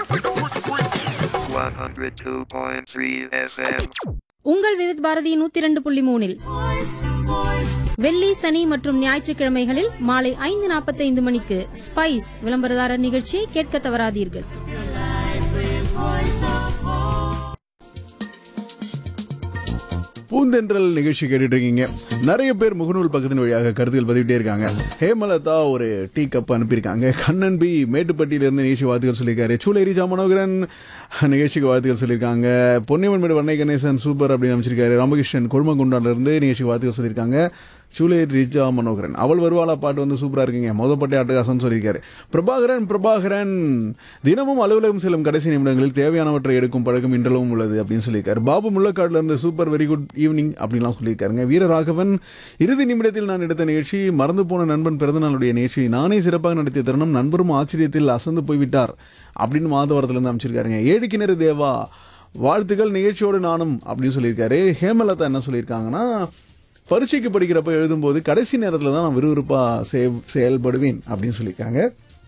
102.3 FM. உங்கள் விவித் பாரதி நூத்தி இரண்டு புள்ளி மூணில் வெள்ளி சனி மற்றும் ஞாயிற்றுக்கிழமைகளில் மாலை ஐந்து நாற்பத்தைந்து மணிக்கு ஸ்பைஸ் விளம்பரதாரர் நிகழ்ச்சியை கேட்க தவறாதீர்கள் பூந்தென்றல் நிகழ்ச்சி கேட்டுட்டு இருக்கீங்க நிறைய பேர் முகநூல் பக்கத்தின் வழியாக கருத்துக்கள் பதிவிட்டே இருக்காங்க ஹேமலதா ஒரு டீ கப் அனுப்பியிருக்காங்க கண்ணன் பி மேட்டுப்பட்டியிலிருந்து நிகழ்ச்சி வாழ்த்துக்கள் சொல்லியிருக்காரு சூளேரி ஜாமனோகரன் நிகழ்ச்சிக்கு வாழ்த்துக்கள் சொல்லியிருக்காங்க பொன்னியம்மன் மேடு வண்ணை கணேசன் சூப்பர் அப்படின்னு அமைச்சிருக்காரு ராமகிருஷ்ணன் கொழுமங்குண்டால இருந்து நிகழ்ச்சிக்கு வாழ்த்துக்கள் சொல்லியிருக்காங்க சூலே ரிஜா மனோகரன் அவள் வருவாளா பாட்டு வந்து சூப்பரா இருக்குங்க மொதப்பட்டே அட்டகாசம் சொல்லியிருக்காரு பிரபாகரன் பிரபாகரன் தினமும் அலுவலகம் செல்லும் கடைசி நிமிடங்களில் தேவையானவற்றை எடுக்கும் பழக்கம் இன்றளவும் உள்ளது அப்படின்னு சொல்லியிருக்காரு பாபு முள்ளக்காடுல இருந்து சூப்பர் வெரி குட் ஈவினிங் அப்படின்லாம் சொல்லியிருக்காருங்க வீரராகவன் இறுதி நிமிடத்தில் நான் எடுத்த நிகழ்ச்சி மறந்து போன நண்பன் பிறந்தநாளுடைய நிகழ்ச்சி நானே சிறப்பாக நடத்திய தருணம் நண்பரும் ஆச்சரியத்தில் அசந்து போய்விட்டார் அப்படின்னு மாதவரத்துலேருந்து அமைச்சிருக்காருங்க ஏழு கிணறு தேவா வாழ்த்துக்கள் நிகழ்ச்சியோடு நானும் அப்படின்னு சொல்லியிருக்காரு ஹேமலதா என்ன சொல்லியிருக்காங்கன்னா பரீட்சைக்கு படிக்கிறப்ப எழுதும்போது கடைசி நேரத்தில் தான் நான் விறுவிறுப்பாக செய செயல்படுவேன் அப்படின்னு சொல்லியிருக்காங்க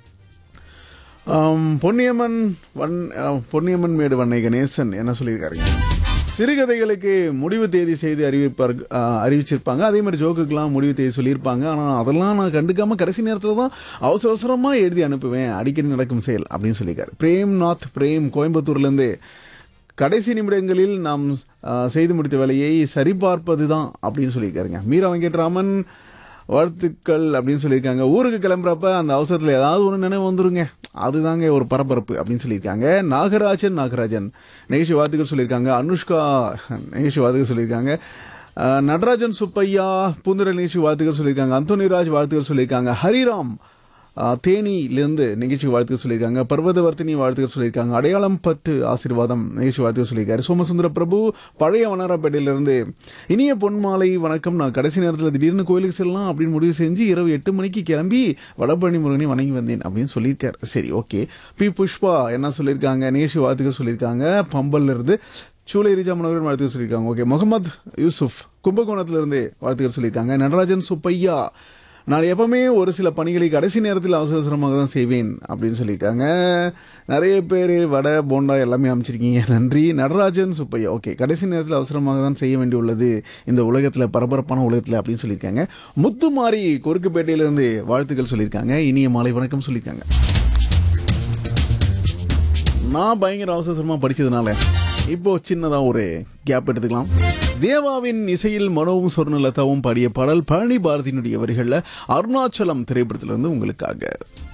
ஆம், பொன்னியம்மன் வன் ஆ, பொன்னியம்மன் மேடு வண்ணை கணேசன் என்ன சொல்லியிருக்காருங்க சிறுகதைகளுக்கு முடிவு தேதி செய்து அறிவிப்பார் ஆ, அறிவிச்சிருப்பாங்க அதே மாதிரி ஜோக்குக்கெல்லாம் முடிவு தேதி சொல்லியிருப்பாங்க ஆனால் அதெல்லாம் நான் கண்டுக்காம கடைசி நேரத்தில் தான் அவசர அவசரமாக எழுதி அனுப்புவேன் அடிக்கடி நடக்கும் செயல் அப்படின்னு சொல்லியிருக்காரு பிரேம் நாத் பிரேம் கோயம்புத்தூர்லேருந்து கடைசி நிமிடங்களில் நாம் ஆ, செய்து முடித்த வேலையை சரிபார்ப்பது தான் அப்படின்னு சொல்லியிருக்காருங்க மீரா வெங்கட்ராமன் வாழ்த்துக்கள் அப்படின்னு சொல்லியிருக்காங்க ஊருக்கு கிளம்புறப்ப அந்த அவசரத்தில் ஏதாவது ஒன்று நினைவு வந்துருங்க அதுதாங்க ஒரு பரபரப்பு அப்படின்னு சொல்லியிருக்காங்க நாகராஜன் நாகராஜன் நிகழ்ச்சி வாழ்த்துக்கள் சொல்லியிருக்காங்க அனுஷ்கா நிகழ்ச்சி வாழ்த்துக்கள் சொல்லியிருக்காங்க அஹ், நடராஜன் சுப்பையா பூந்துர நிகழ்ச்சி வாழ்த்துக்கள் சொல்லியிருக்காங்க அந்தோனிராஜ் வாழ்த்துக்கள் சொல்லியிருக்காங்க ஹரிராம் அஹ், தேனியிலிருந்து நிகழ்ச்சி வாழ்த்துக்கள் சொல்லியிருக்காங்க பர்வதவர்த்தினி வாழ்த்துக்கள் சொல்லியிருக்காங்க அடையாளம் பத்து ஆசீர்வாதம் நிகழ்ச்சி வாழ்த்துக்கள் சொல்லியிருக்காரு சோமசுந்தர பிரபு பழைய வண்ணாரப்பேட்டையிலிருந்து இனிய பொன்மாலை வணக்கம் நான் கடைசி நேரத்தில் திடீர்னு கோயிலுக்கு செல்லலாம் அப்படின்னு முடிவு செஞ்சு இரவு எட்டு மணிக்கு கிளம்பி வடபழனி முருகனை வணங்கி வந்தேன் அப்படின்னு சொல்லியிருக்காரு சரி ஓகே பி புஷ்பா என்ன சொல்லியிருக்காங்க நிகழ்ச்சி வாழ்த்துக்கள் சொல்லியிருக்காங்க பம்பல்ல இருந்து சூளை ரிஜா மனோகரன் வாழ்த்துக்கள் சொல்லியிருக்காங்க ஓகே முகமது யூசுப் கும்பகோணத்திலிருந்து வாழ்த்துக்கள் சொல்லியிருக்காங்க நடராஜன் சுப்பையா நான் எப்பவுமே ஒரு சில பணிகளை கடைசி நேரத்தில் அவசர அவசரமாக தான் செய்வேன் அப்படின்னு சொல்லியிருக்காங்க நிறைய பேர் வடை போண்டா எல்லாமே அமைச்சிருக்கீங்க நன்றி நடராஜன் சுப்பையா ஓகே கடைசி நேரத்தில் அவசரமாக தான் செய்ய வேண்டியுள்ளது இந்த உலகத்தில் பரபரப்பான உலகத்தில் அப்படின்னு சொல்லியிருக்காங்க முத்துமாரி கொருக்குப்பேட்டையிலிருந்து வாழ்த்துக்கள் சொல்லியிருக்காங்க இனிய மாலை வணக்கம் சொல்லியிருக்காங்க நான் பயங்கர அவசர அவசரமாக படிச்சதுனால இப்போ சின்னதாக ஒரு கேப் எடுத்துக்கலாம் தேவாவின் இசையில் மனோவும் சொர்ணலதாவும் பாடிய பாடல் பழனி பாரதியினுடைய வரிகளில் அருணாச்சலம் திரைப்படத்திலிருந்து உங்களுக்காக